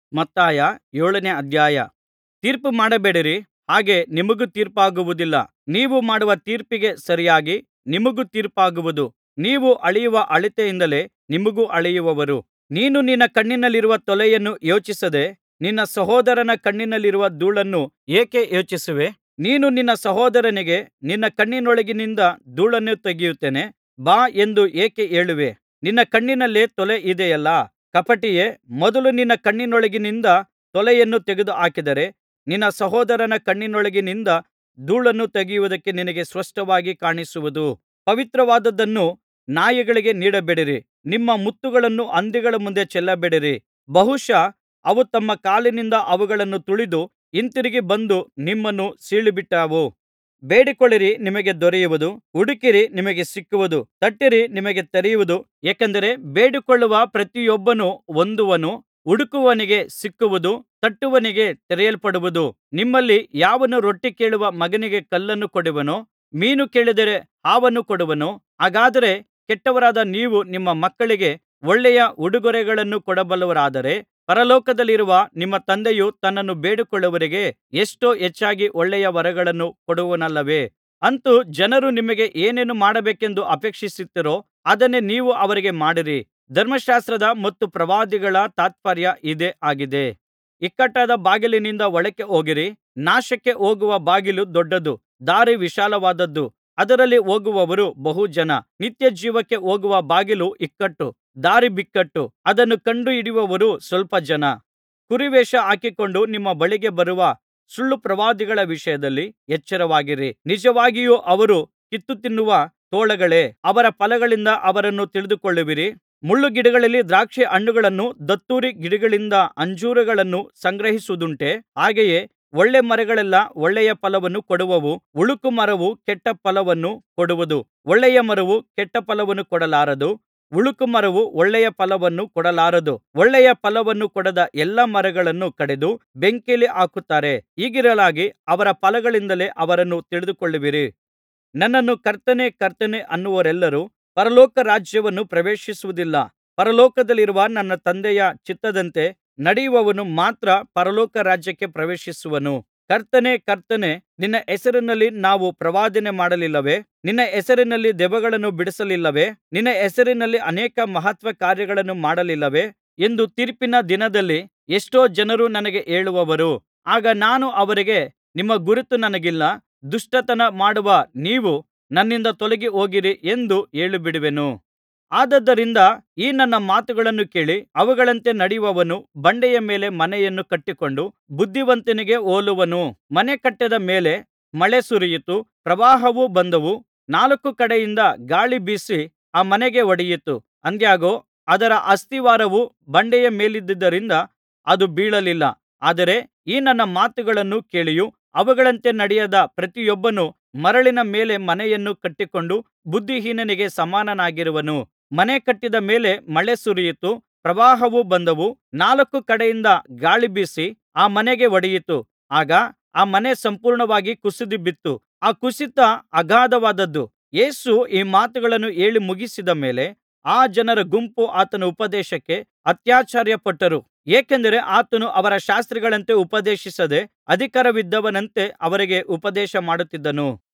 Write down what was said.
ಮತ್ತಾಯ ಏಳನೇ ಅಧ್ಯಾಯ ತೀರ್ಪು ಮಾಡಬೇಡಿರಿ ಹಾಗೆ ನಿಮಗೂ ತೀರ್ಪಾಗುವುದಿಲ್ಲ ನೀವು ಮಾಡುವ ತೀರ್ಪಿಗೆ ಸರಿಯಾಗಿ ನಿಮಗೂ ತೀರ್ಪಾಗುವುದು ನೀವು ಅಳೆಯುವ ಅಳತೆಯಿಂದಲೇ ನಿಮಗೂ ಅಳೆಯುವರು ನೀನು ನಿನ್ನ ಕಣ್ಣಿನಲ್ಲಿರುವ ತೊಲೆಯನ್ನು ಯೋಚಿಸದೆ ನಿನ್ನ ಸಹೋದರನ ಕಣ್ಣಿನಲ್ಲಿರುವ ಧೂಳನ್ನು ಏಕೆ ಯೋಚಿಸುವೆ ನೀನು ನಿನ್ನ ಸಹೋದರನಿಗೆ ನಿನ್ನ ಕಣ್ಣಿನೊಳಗಿನಿಂದ ಧೂಳನ್ನು ತೆಗೆಯುತ್ತೇನೆ ಬಾ ಎಂದು ಏಕೆ ಹೇಳುವೆ ನಿನ್ನ ಕಣ್ಣಿನಲ್ಲೇ ತೊಲೆ ಇದೆಯಲ್ಲಾ ಕಪಟಿಯೇ ಮೊದಲು ನಿನ್ನ ಕಣ್ಣಿನೊಳಗಿನಿಂದ ತೊಲೆಯನ್ನು ತೆಗೆದುಹಾಕಿದರೆ ನಿನ್ನ ಸಹೋದರನ ಕಣ್ಣಿನೊಳಗಿನಿಂದ ಧೂಳನ್ನು ತೆಗೆಯುವುದಕ್ಕೆ ನಿನಗೆ ಸ್ಪಷ್ಟವಾಗಿ ಕಾಣಿಸುವುದು ಪವಿತ್ರವಾದದ್ದನ್ನು ನಾಯಿಗಳಿಗೆ ನೀಡಬೇಡಿರಿ ನಿಮ್ಮ ಮುತ್ತುಗಳನ್ನು ಹಂದಿಗಳ ಮುಂದೆ ಚೆಲ್ಲಬೇಡಿರಿ ಬಹುಶಃ ಅವು ತಮ್ಮ ಕಾಲಿನಿಂದ ಅವುಗಳನ್ನು ತುಳಿದು ಹಿಂತಿರುಗಿ ಬಂದು ನಿಮ್ಮನ್ನು ಸೀಳಿಬಿಟ್ಟಾವು ಬೇಡಿಕೊಳ್ಳಿರಿ ನಿಮಗೆ ದೊರೆಯುವುದು ಹುಡುಕಿರಿ ನಿಮಗೆ ಸಿಕ್ಕುವುದು ತಟ್ಟಿರಿ ನಿಮಗೆ ತೆರೆಯುವುದು ಏಕೆಂದರೆ ಬೇಡಿಕೊಳ್ಳುವ ಪ್ರತಿಯೊಬ್ಬನು ಹೊಂದುವನು ಹುಡುಕುವವನಿಗೆ ಸಿಕ್ಕುವುದು ತಟ್ಟುವವನಿಗೆ ತೆರೆಯಲ್ಪಡುವುದು ನಿಮ್ಮಲ್ಲಿ ಯಾವನು ರೊಟ್ಟಿ ಕೇಳುವ ಮಗನಿಗೆ ಕಲ್ಲನ್ನು ಕೊಡುವನೋ ಮೀನು ಕೇಳಿದರೆ ಹಾವನ್ನು ಕೊಡುವನೋ ಹಾಗಾದರೆ ಕೆಟ್ಟವರಾದ ನೀವು ನಿಮ್ಮ ಮಕ್ಕಳಿಗೆ ಒಳ್ಳೆಯ ಉಡುಗೊರೆಗಳನ್ನು ಕೊಡಬಲ್ಲವರಾದರೆ ಪರಲೋಕದಲ್ಲಿರುವ ನಿಮ್ಮ ತಂದೆಯು ತನ್ನನ್ನು ಬೇಡಿಕೊಳ್ಳುವವರಿಗೆ ಎಷ್ಟೋ ಹೆಚ್ಚಾಗಿ ಒಳ್ಳೆಯ ವರಗಳನ್ನು ಕೊಡುವನಲ್ಲವೇ ಅಂತು ಜನರು ನಿಮಗೆ ಏನೇನು ಮಾಡಬೇಕೆಂದು ಅಪೇಕ್ಷಿಸುತ್ತೀರೋ ಅದನ್ನೇ ನೀವು ಅವರಿಗೆ ಮಾಡಿರಿ ಧರ್ಮಶಾಸ್ತ್ರದ ಮತ್ತು ಪ್ರವಾದಿಗಳ ತಾತ್ಪರ್ಯ ಇದೇ ಆಗಿದೆ ಇಕ್ಕಟ್ಟಾದ ಬಾಗಿಲಿನಿಂದ ಒಳಕ್ಕೆ ಹೋಗಿರಿ ನಾಶಕ್ಕೆ ಹೋಗುವ ಬಾಗಿಲು ದೊಡ್ಡದು ದಾರಿ ವಿಶಾಲವಾದದ್ದು ಅದರಲ್ಲಿ ಹೋಗುವವರು ಬಹು ಜನ ನಿತ್ಯಜೀವಕ್ಕೆ ಹೋಗುವ ಬಾಗಿಲು ಇಕ್ಕಟ್ಟು ದಾರಿ ಬಿಕ್ಕಟ್ಟು ಅದನ್ನು ಕಂಡುಹಿಡಿಯುವವರು ಸ್ವಲ್ಪ ಜನ ಕುರಿವೇಷ ಹಾಕಿಕೊಂಡು ನಿಮ್ಮ ಬಳಿಗೆ ಬರುವ ಸುಳ್ಳು ಪ್ರವಾದಿಗಳ ವಿಷಯದಲ್ಲಿ ಎಚ್ಚರವಾಗಿರಿ ನಿಜವಾಗಿಯೂ ಅವರು ಕಿತ್ತು ತಿನ್ನುವ ತೋಳಗಳೇ ಅವರ ಫಲಗಳಿಂದ ಅವರನ್ನು ತಿಳಿದುಕೊಳ್ಳುವಿರಿ ಮುಳ್ಳುಗಿಡಗಳಲ್ಲಿ ದ್ರಾಕ್ಷಿ ಹಣ್ಣುಗಳನ್ನೂ ದತ್ತೂರಿ ಗಿಡಗಳಿಂದ ಅಂಜೂರಗಳನ್ನೂ ಸಂಗ್ರಹಿಸುವುದುಂಟೇ ಹಾಗೆಯೇ ಒಳ್ಳೆ ಮರಗಳೆಲ್ಲಾ ಒಳ್ಳೆಯ ಫಲವನ್ನು ಕೊಡುವವು ಹುಳುಕು ಮರವು ಕೆಟ್ಟ ಫಲವನ್ನು ಕೊಡುವುದು ಒಳ್ಳೆಯ ಮರವು ಕೆಟ್ಟ ಫಲವನ್ನು ಕೊಡಲಾರದು ಹುಳುಕು ಮರವು ಒಳ್ಳೆಯ ಫಲವನ್ನು ಕೊಡಲಾರದು ಒಳ್ಳೆಯ ಫಲವನ್ನು ಕೊಡದ ಎಲ್ಲಾ ಮರಗಳನ್ನು ಕಡಿದು ಬೆಂಕಿಯಲ್ಲಿ ಹಾಕುತ್ತಾರೆ ಹೀಗಿರಲಾಗಿ ಅವರ ಫಲಗಳಿಂದಲೇ ಅವರನ್ನು ತಿಳಿದುಕೊಳ್ಳುವಿರಿ ನನ್ನನ್ನು ಕರ್ತನೇ ಕರ್ತನೇ ಅನ್ನುವವರೆಲ್ಲರೂ ಪರಲೋಕ ರಾಜ್ಯವನ್ನು ಪ್ರವೇಶಿಸುವುದಿಲ್ಲ ಪರಲೋಕದಲ್ಲಿರುವ ನನ್ನ ತಂದೆಯ ಚಿತ್ತದಂತೆ ನಡೆಯುವವನು ಮಾತ್ರ ಪರಲೋಕ ರಾಜ್ಯಕ್ಕೆ ಪ್ರವೇಶಿಸುವನು ಕರ್ತನೇ ಕರ್ತನೇ ನಿನ್ನ ಹೆಸರಿನಲ್ಲಿ ನಾವು ಪ್ರವಾದನೆ ಮಾಡಲಿಲ್ಲವೇ ನಿನ್ನ ಹೆಸರಿನಲ್ಲಿ ದೆವ್ವಗಳನ್ನು ಬಿಡಿಸಲಿಲ್ಲವೇ ನಿನ್ನ ಹೆಸರಿನಲ್ಲಿ ಅನೇಕ ಮಹತ್ಕಾರ್ಯಗಳನ್ನು ಮಾಡಲಿಲ್ಲವೇ ಎಂದು ತೀರ್ಪಿನ ದಿನದಲ್ಲಿ ಎಷ್ಟೋ ಜನರು ನನಗೆ ಹೇಳುವರು ಆಗ ನಾನು ಅವರಿಗೆ ನಿಮ್ಮ ಗುರುತು ನನಗಿಲ್ಲ ದುಷ್ಟತನ ಮಾಡುವ ನೀವು ನನ್ನಿಂದ ತೊಲಗಿ ಹೋಗಿರಿ ಎಂದು ಹೇಳಿಬಿಡುವೆನು ಆದುದರಿಂದ ಈ ನನ್ನ ಮಾತುಗಳನ್ನು ಕೇಳಿ ಅವುಗಳಂತೆ ನಡೆಯುವವನು ಬಂಡೆಯ ಮೇಲೆ ಮನೆಯನ್ನು ಕಟ್ಟಿಕೊಂಡ ಬುದ್ಧಿವಂತನಿಗೆ ಹೋಲುವನು ಮನೆ ಕಟ್ಟಿದ ಮೇಲೆ ಮಳೆ ಸುರಿಯಿತು ಪ್ರವಾಹವು ಬಂದವು ನಾಲ್ಕು ಕಡೆಯಿಂದ ಗಾಳಿ ಬೀಸಿ ಆ ಮನೆಗೆ ಹೊಡೆಯಿತು ಆದಾಗ್ಯೂ ಅದರ ಅಸ್ತಿವಾರವು ಬಂಡೆಯ ಮೇಲಿದ್ದುದರಿಂದ ಅದು ಬೀಳಲಿಲ್ಲ ಆದರೆ ಈ ನನ್ನ ಮಾತುಗಳನ್ನು ಕೇಳಿಯೂ ಅವುಗಳಂತೆ ನಡೆಯದ ಪ್ರತಿಯೊಬ್ಬನು ಮರಳಿನ ಮೇಲೆ ಮನೆಯನ್ನು ಕಟ್ಟಿಕೊಂಡ ಬುದ್ಧಿಹೀನನಿಗೆ ಸಮಾನನಾಗಿರುವನು ಮನೆ ಕಟ್ಟಿದ ಮೇಲೆ ಮಳೆ ಸುರಿಯಿತು ಪ್ರವಾಹವು ಬಂದವು ನಾಲ್ಕು ಕಡೆಯಿಂದ ಗಾಳಿ ಬೀಸಿ ಆ ಮನೆಗೆ ಹೊಡೆಯಿತು ಆಗ ಆ ಮನೆ ಸಂಪೂರ್ಣವಾಗಿ ಕುಸಿದು ಬಿತ್ತು ಆ ಕುಸಿತ ಅಗಾಧವಾದದ್ದು ಯೇಸು ಈ ಮಾತುಗಳನ್ನು ಹೇಳಿ ಮುಗಿಸಿದ ಮೇಲೆ ಆ ಜನರ ಗುಂಪು ಆತನ ಉಪದೇಶಕ್ಕೆ ಅತ್ಯಾಶ್ಚರ್ಯಪಟ್ಟರು ಏಕೆಂದರೆ ಆತನು ಅವರ ಶಾಸ್ತ್ರಿಗಳಂತೆ ಉಪದೇಶಿಸದೆ ಅಧಿಕಾರವಿದ್ದವನಂತೆ ಅವರಿಗೆ ಉಪದೇಶ ಮಾಡುತ್ತಿದ್ದನು